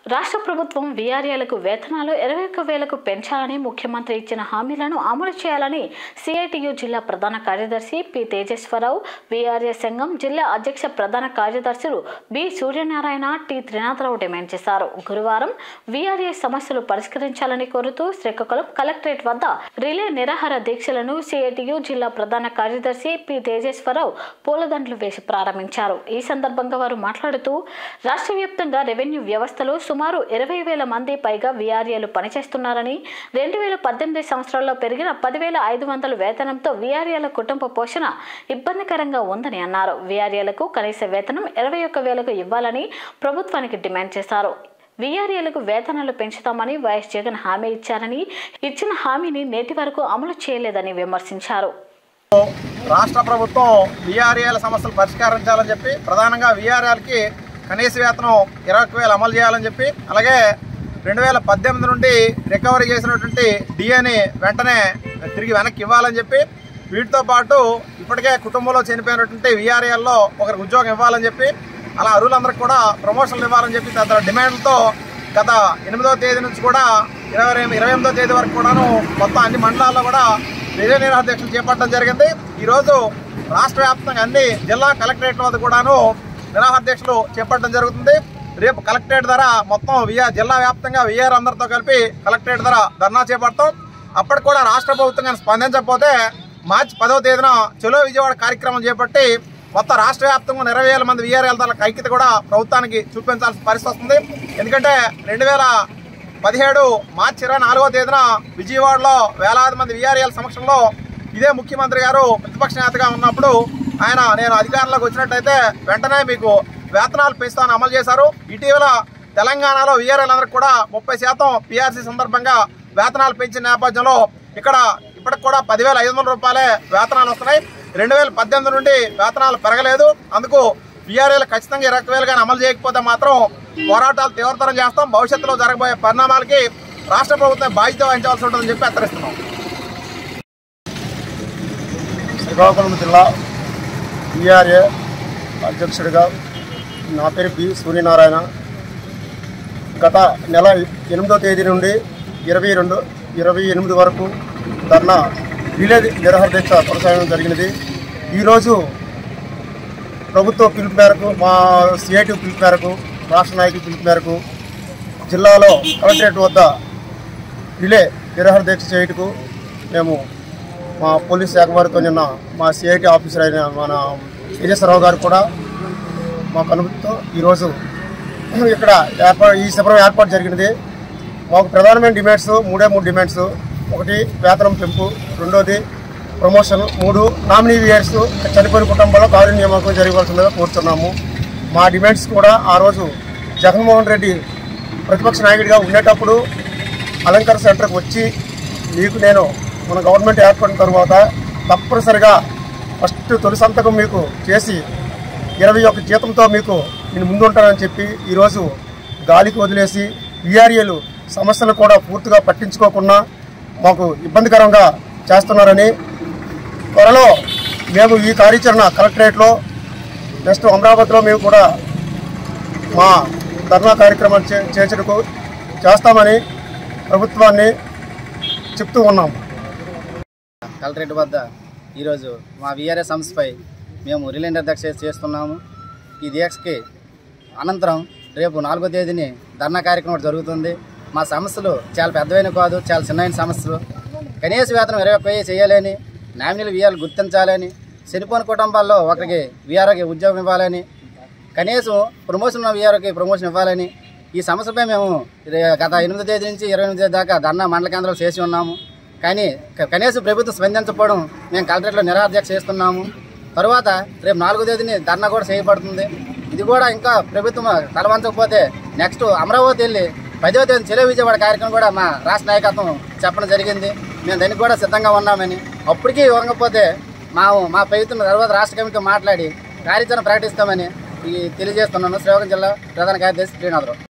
రాష్ట్ర ప్రభుత్వం వీఆర్ఏలకు వేతనాలు ఇరవై ఒక్క వేలకు పెంచాలని ముఖ్యమంత్రి ఇచ్చిన హామీలను అమలు చేయాలని సిఐటియు జిల్లా ప్రధాన కార్యదర్శి పి తేజేశ్వరరావు వీఆర్ఏ సంఘం జిల్లా అధ్యక్ష ప్రధాన కార్యదర్శులు B Suryanarayana T Trinatharao demand చేశారు గురువారం వీఆర్ఏ సమస్యలు పరిష్కరించాలని కోరుతూ శ్రీకాకుళం కలెక్టరేట్ వద్ద రిలే నిరాహార దీక్షలను సిఐటియు జిల్లా ప్రధాన కార్యదర్శి పి తేజేశ్వరరావు పూలదండలు వేసి ప్రారంభించారు ఈ సందర్భంగా వారు మాట్లాడుతూ రాష్ట్ర వ్యాప్తంగా రెవెన్యూ వ్యవస్థలో సుమారు ఇరవై వేల మంది పైగా వీఆర్ఏలు పనిచేస్తున్నారని రెండు వేల పద్దెనిమిది సంవత్సరాల్లో పెరిగిన పదివేల ఐదు వందల వేతనంతో వీఆర్ఏల కుటుంబ పోషణ ఇబ్బందికరంగా ఉందని అన్నారు వీఆర్ఏలకు కనీస వేతనం ఇరవై ఒక్క వేలకు ఇవ్వాలని ప్రభుత్వానికి డిమాండ్ చేశారు వీఆర్ఏలకు వేతనాలు పెంచుతామని వైఎస్ జగన్ హామీ ఇచ్చారని ఇచ్చిన హామీని నేటి వరకు అమలు చేయలేదని విమర్శించారు రాష్ట్ర ప్రభుత్వం వీఆర్ఏల సమస్యలు పరిష్కరించాలని చెప్పి ప్రధానంగా వీఆర్ఏలకి కనీస వేతనం ఇరవై ఒక్క వేలు అమలు చేయాలని చెప్పి అలాగే రెండు వేల పద్దెనిమిది నుండి రికవరీ చేసినటువంటి డిఏని వెంటనే తిరిగి వెనక్కి ఇవ్వాలని చెప్పి వీటితో పాటు ఇప్పటికే కుటుంబంలో చనిపోయినటువంటి వీఆర్ఏల్లో ఒకరికి ఉద్యోగం ఇవ్వాలని చెప్పి అలా అరువులందరికీ కూడా ప్రమోషన్లు ఇవ్వాలని చెప్పి తదితర డిమాండ్లతో గత ఎనిమిదవ తేదీ నుంచి కూడా ఇరవై ఇరవై ఎనిమిదో తేదీ వరకు కూడాను మొత్తం అన్ని మండలాల్లో కూడా రిలే నిరాధ్యక్షులు చేపట్టడం జరిగింది ఈరోజు రాష్ట్ర వ్యాప్తంగా అన్ని జిల్లా కలెక్టరేట్ల వద్ద కూడాను నిరాహాధ్యక్షులు చేపట్టడం జరుగుతుంది రేపు కలెక్టరేట్ ధర మొత్తం విఆర్ జిల్లా వ్యాప్తంగా విఆర్ అందరితో కలిపి కలెక్టరేట్ ధర ధర్నా చేపడతాం అప్పటికి కూడా రాష్ట్ర ప్రభుత్వం కానీ స్పందించకపోతే మార్చి పదవ తేదీన చెలో విజయవాడ కార్యక్రమం చేపట్టి మొత్తం రాష్ట్ర వ్యాప్తంగా ఉన్న ఇరవై వేల మంది వీఆర్ఎల్ ధరల ఐక్యత కూడా ప్రభుత్వానికి చూపించాల్సిన పరిస్థితి వస్తుంది ఎందుకంటే రెండు వేల పదిహేడు మార్చి ఇరవై నాలుగో తేదీన విజయవాడలో వేలాది మంది వీఆర్ఎల్ సమక్షంలో ఇదే ముఖ్యమంత్రి గారు ప్రతిపక్ష నేతగా ఉన్నప్పుడు ఆయన నేను అధికారంలోకి వచ్చినట్టయితే వెంటనే మీకు వేతనాలు పెంచుతామని అమలు చేశారు ఇటీవల తెలంగాణలో వీఆర్ఎల్ అందరికి కూడా ముప్పై శాతం పిఆర్సీ సందర్భంగా వేతనాలు పెంచిన నేపథ్యంలో ఇక్కడ ఇప్పటికి కూడా పదివేల ఐదు వందల రూపాయలే వేతనాలు వస్తున్నాయి రెండు వేల పద్దెనిమిది నుండి వేతనాలు పెరగలేదు అందుకు వీఆర్ఏలు ఖచ్చితంగా ఇరవై వేలు కానీ అమలు చేయకపోతే మాత్రం పోరాటాలు తీవ్రతరం చేస్తాం భవిష్యత్తులో జరగబోయే పరిణామాలకి రాష్ట్ర ప్రభుత్వం బాధ్యత వహించవలసి ఉంటుందని చెప్పి హెచ్చరిస్తున్నాం శ్రీకాకుళం జిల్లా ఈఆర్ఏ అధ్యక్షుడిగా నా పేరు బి సూర్యనారాయణ గత నెల ఎనిమిదో తేదీ నుండి ఇరవై రెండు ఇరవై ఎనిమిది వరకు ధర్నా రిలే నిరహార దీక్ష కొనసాగడం జరిగినది ఈరోజు ప్రభుత్వ పిలుపు మేరకు మా సిఐటి పిలుపు మేరకు రాష్ట్ర నాయకుల పిలుపు మేరకు జిల్లాలో కలెక్టరేట్ వద్ద రిలే నిరహార దీక్ష చేయుటకు మేము మా పోలీస్ శాఖ వారితో నిన్న మా సిఐటి ఆఫీసర్ అయిన మన తేజస్వరరావు గారు కూడా మా కనుమతితో ఈరోజు ఇక్కడ ఏర్పాటు ఈ శిబిరం ఏర్పాటు జరిగినది మాకు ప్రధానమైన డిమాండ్స్ మూడే మూడు డిమాండ్స్ ఒకటి వేతనం పెంపు రెండోది ప్రమోషన్ మూడు నామినీ ఇయర్స్ చనిపోయిన కుటుంబంలో కారు నియామకం జరగవలసిందిగా కోరుతున్నాము మా డిమాండ్స్ కూడా ఆ రోజు జగన్మోహన్ రెడ్డి ప్రతిపక్ష నాయకుడిగా ఉండేటప్పుడు అలంకార సెంటర్కి వచ్చి మీకు నేను మన గవర్నమెంట్ ఏర్పడిన తర్వాత తప్పనిసరిగా ఫస్ట్ తొలి సంతకం మీకు చేసి ఇరవై ఒక్క జీతంతో మీకు నేను ముందుంటానని చెప్పి ఈరోజు గాలికి వదిలేసి విఆర్ఏలు సమస్యలు కూడా పూర్తిగా పట్టించుకోకుండా మాకు ఇబ్బందికరంగా చేస్తున్నారని త్వరలో మేము ఈ కార్యాచరణ కలెక్టరేట్లో నెక్స్ట్ అమరావతిలో మేము కూడా మా ధర్నా కార్యక్రమాలు చే చేర్చడకు చేస్తామని ప్రభుత్వాన్ని చెప్తూ ఉన్నాం కలెక్టరేట్ వద్ద ఈరోజు మా విఆర్ఎస్ సంస్థపై మేము రిలే నిర్దక్ష చేస్తున్నాము ఈ దీక్షకి అనంతరం రేపు నాలుగో తేదీని ధర్నా కార్యక్రమం జరుగుతుంది మా సమస్యలు చాలా పెద్దవైన కాదు చాలా చిన్నైన సమస్యలు కనీస వేతనం ఇరవై ఒక్క వెయ్యి చేయాలని నామినీలు వీఆర్లు గుర్తించాలని చనిపోయిన కుటుంబాల్లో ఒకరికి వీఆర్ఓకి ఉద్యోగం ఇవ్వాలని కనీసం ప్రమోషన్ ఉన్న వీఆర్ఓకి ప్రమోషన్ ఇవ్వాలని ఈ సమస్యపై మేము రే- గత ఎనిమిదో తేదీ నుంచి ఇరవై ఎనిమిది దాకా ధర్నా మండల కేంద్రాలు చేసి ఉన్నాము కానీ క- కనీసం ప్రభుత్వం స్పందించకపోవడం మేము కలెక్టరేట్లో నిరాధ్యక్ష చేస్తున్నాము తరువాత రేపు నాలుగో తేదీని ధర్నా కూడా చేయబడుతుంది ఇది కూడా ఇంకా ప్రభుత్వం తలవంచకపోతే నెక్స్ట్ అమరావతి వెళ్ళి పదవ తేదీ చెలో విజయవాడ కార్యక్రమం కూడా మా రాష్ట్ర నాయకత్వం చెప్పడం జరిగింది మేము దానికి కూడా సిద్ధంగా ఉన్నామని అప్పటికీ ఇవ్వకపోతే మా మా ప్రభుత్వం తర్వాత రాష్ట్ర కమిటీతో మాట్లాడి కార్యాచరణ ప్రకటిస్తామని ఈ తెలియజేస్తున్నాను శ్రీకాకుళం జిల్లా ప్రధాన కార్యదర్శి శ్రీనాథరావు